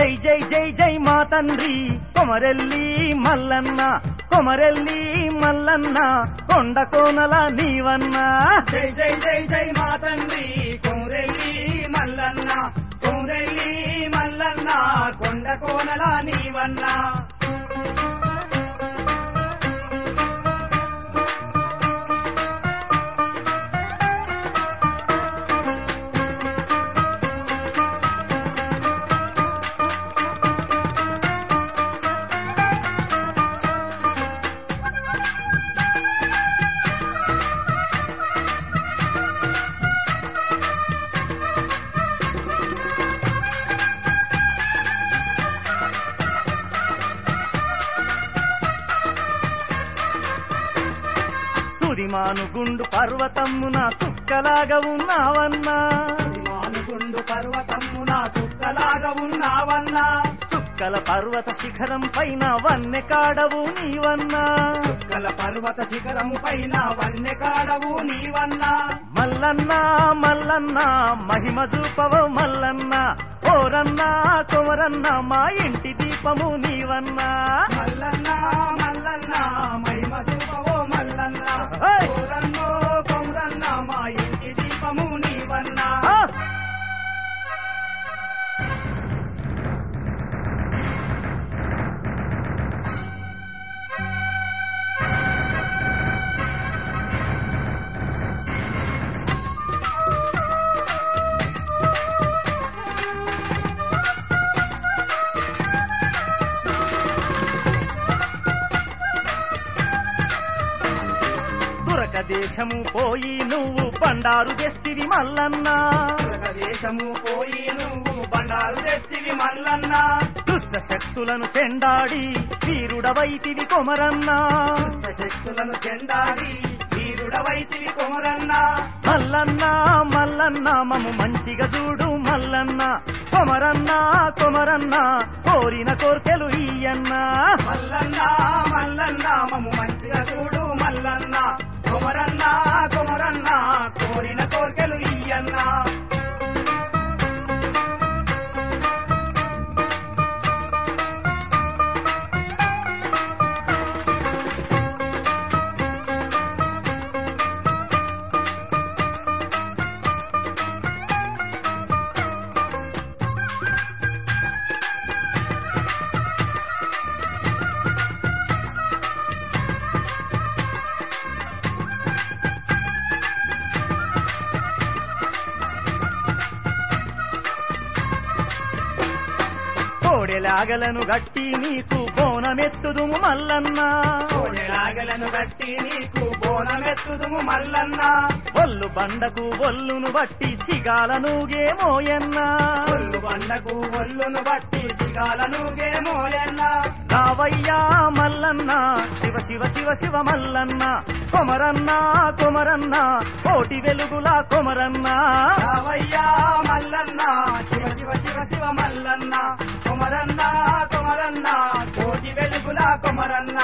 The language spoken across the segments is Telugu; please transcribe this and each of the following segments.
జై జై జై జై మా తండ్రి కొమరెల్లి మల్లన్న కొమరెల్లి మల్లన్న కొండ కోనల నీవన్నా జై జై జై జై మా తండ్రి కోరెల్లి మల్లన్న కోరెల్లి మల్లన్న కొండ కోనల నీవన్నా సుదిమాను గుండు పర్వతమ్మున సుక్కలాగా ఉన్నావన్నా మానుగుండు పర్వతమ్మున సుక్కలాగా ఉన్నావన్నా సుక్కల పర్వత శిఖరం పైన వన్నె కాడవు నీవన్నా సుక్కల పర్వత శిఖరం పైన వన్నె కాడవు నీవన్నా మల్లన్న మల్లన్న మహిమ చూపవ మల్లన్న ఓరన్న కొమరన్న మా ఇంటి దీపము నీవన్నా మల్లన్న మల్లన్న మహిమ చూపవో మల్లన్న హే! కోరన్నో కౌరన్న మా ఇంటి దీపము నీవన్నా ఆ! తురక దేశము పోయి నువ్వు బండారు తెస్తివి మల్లన్నా దేశము పోయి నువ్వు బండారు తెస్తివి మల్లన్న దుష్ట శక్తులను చెండాడి వీరుడవైతివి కొమరన్నా దుష్ట శక్తులను చెండాడి వీరుడవైతివి కొమరన్న మల్లన్న మల్లన్న మము మంచిగా చూడు మల్లన్న కొమరన్న కొమరన్న కోరిన కోర్కెలు ఈయన్నా మల్లన్న మల్లన్న మము మంచిగా చూడు మల్లన్న కొమరన్న కొమరన్న కోరిన కోర్కెలు ఇయ్యన్నా కోడెలాగలను గట్టి నీకు బోనమెత్తుదుము మల్లన్న కోడెలాగలను గట్టి నీకు బోనమెత్తుదుము మల్లన్న ఒల్లు బండకు ఒల్లును బట్టి సిగాలనుగే మోయన్నా ఒళ్ళు బండకు ఒళ్ళును బట్టి సిగాలను గేమోయన్న రావయ్యా మల్లన్న శివ శివ శివ శివ మల్లన్న కొమరన్న కొమరన్న కోటి వెలుగుల కొమరన్న రావయ్యా మల్లన్న శివ శివ శివ శివ మల్లన్న కొమరన్న కొమరన్న కోటి వెలుగుల కొమరన్న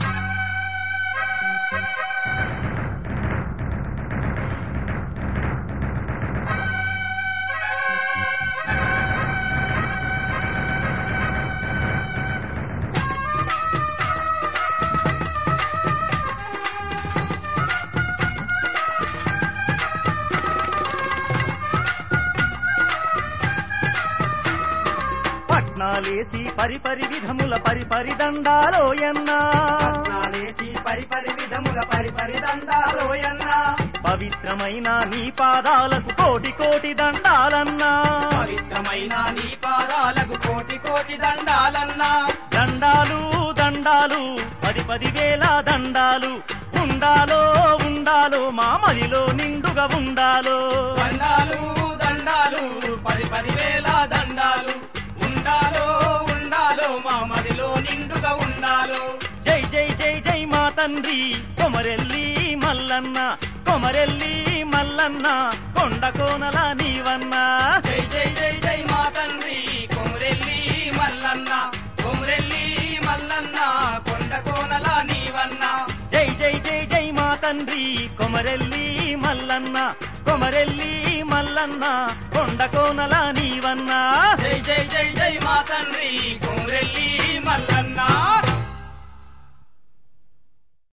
పట్నాలేసి పరిపరి విధముల పరిపరి దండాలోయన్నా నాలేసి పరిపరి విధముల పరిపరి దండాలోయన్న పవిత్రమైన నీ పాదాలకు కోటి కోటి దండాలన్నా పవిత్రమైన నీ పాదాలకు కోటి కోటి దండాలన్నా దండాలు దండాలు పది పది వేల దండాలు ఉండాలో ఉండాలో మా మదిలో నిండుగా ఉండాలో దండాలు దండాలు పది పది వేల దండాలు ఉండాలో ఉండాలో మా మదిలో నిండుగా ఉండాలో జై జై జై జై మా తండ్రి కొమరెల్లి మల్లన్న కొమరెల్లి మల్లన్న కొండ కోనల నీవన్నా జై జై జై జై మా తండ్రి కొమరెల్లి మల్లన్న కొమరెల్లి మల్లన్న కొండ కోనల నీవన్న జై జై జై జై మా తండ్రి కొమరెల్లి మల్లన్న కొమ కొమరెల్లి మల్లన్న కొండ కోనల నీవన్నా జై జై జై జై మా తండ్రి కోరెల్లి మల్లన్న